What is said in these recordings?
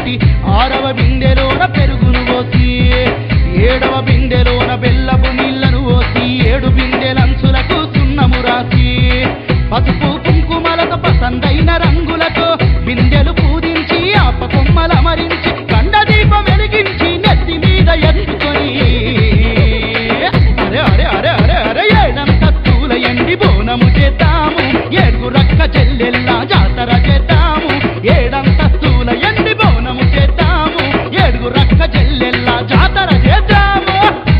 పెట్టి ఆరవ బిందెలోన పెరుగును పోసి ఏడవ బిందెలోన బెల్లపు నీళ్లను పోసి ఏడు బిందెలంచులకు సున్నము రాసి పసుపు కుంకుమలతో పసందైన రంగులతో బిందెలు పూజించి ఆప కొమ్మల మరించి కండ దీపం వెలిగించి నెత్తి మీద ఎత్తుకొని అరే అరే అరే అరే అరే ఏడంత తూల ఎండి బోనము చేద్దాము ఏడుగు రక్క చెల్లెల్లా జాతర చేద్దాము ఏడంత తూల ఎండి బోనము చేద్దాము ఏడుగు రక్క చెల్లెల్లా జాతర చేద్దాము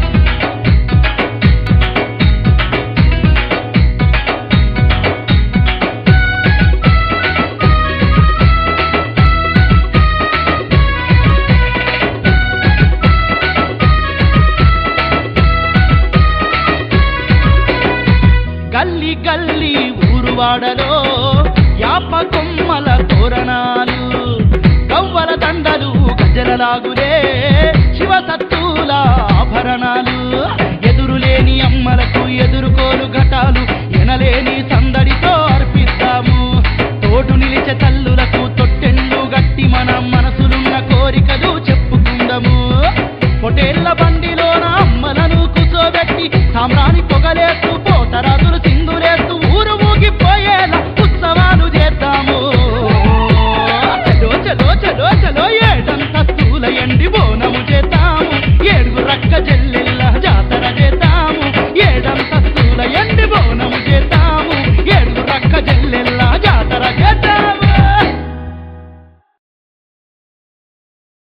గల్లి గల్లి ఊరువాడలో యాప కొమ్మల తోరణాలు గవ్వల దండలు గజలలాగులే శివ సత్తుల ఆభరణాలు ఎదురులేని అమ్మలకు ఎదురుకోలు ఘటాలు ఎనలేని సందడితో